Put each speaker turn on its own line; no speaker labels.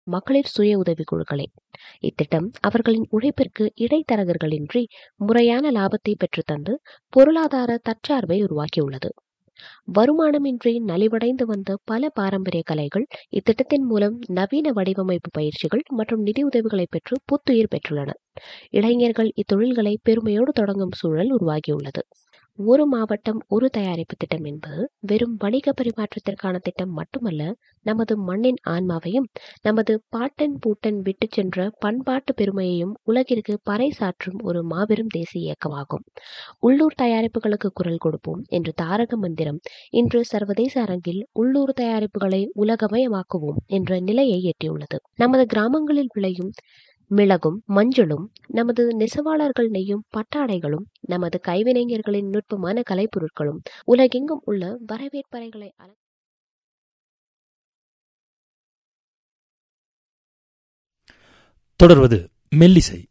மகளிர் சுய உதவி குழுக்களே இத்திட்டம் அவர்களின் உழைப்பிற்கு இடைத்தரகர்களின்றி முறையான லாபத்தை பெற்றுத்தந்து பொருளாதார தற்சார்பை உருவாக்கியுள்ளது வருமானமின்றி நலிவடைந்து வந்த பல பாரம்பரிய கலைகள் இத்திட்டத்தின் மூலம் நவீன வடிவமைப்பு பயிற்சிகள் மற்றும் நிதி உதவிகளை பெற்று புத்துயிர் பெற்றுள்ளன இளைஞர்கள் இத்தொழில்களை பெருமையோடு தொடங்கும் சூழல் உருவாகியுள்ளது ஒரு மாவட்டம் ஒரு தயாரிப்பு திட்டம் என்பது வெறும் வணிக பரிமாற்றத்திற்கான திட்டம் மட்டுமல்ல நமது மண்ணின் ஆன்மாவையும் நமது பாட்டன் பூட்டன் விட்டு சென்ற பண்பாட்டு பெருமையையும் உலகிற்கு பறைசாற்றும் ஒரு மாபெரும் தேசிய இயக்கமாகும் உள்ளூர் தயாரிப்புகளுக்கு குரல் கொடுப்போம் என்ற தாரக மந்திரம் இன்று சர்வதேச அரங்கில் உள்ளூர் தயாரிப்புகளை உலகமயமாக்குவோம் என்ற நிலையை எட்டியுள்ளது நமது கிராமங்களில் விளையும் மிளகும் மஞ்சளும் நமது நெசவாளர்கள் நெய்யும் பட்டாடைகளும் நமது கைவினைஞர்களின் நுட்பமான கலைப்பொருட்களும் உலகெங்கும் உள்ள வரவேற்பறைகளை அல-
தொடர்வது மெல்லிசை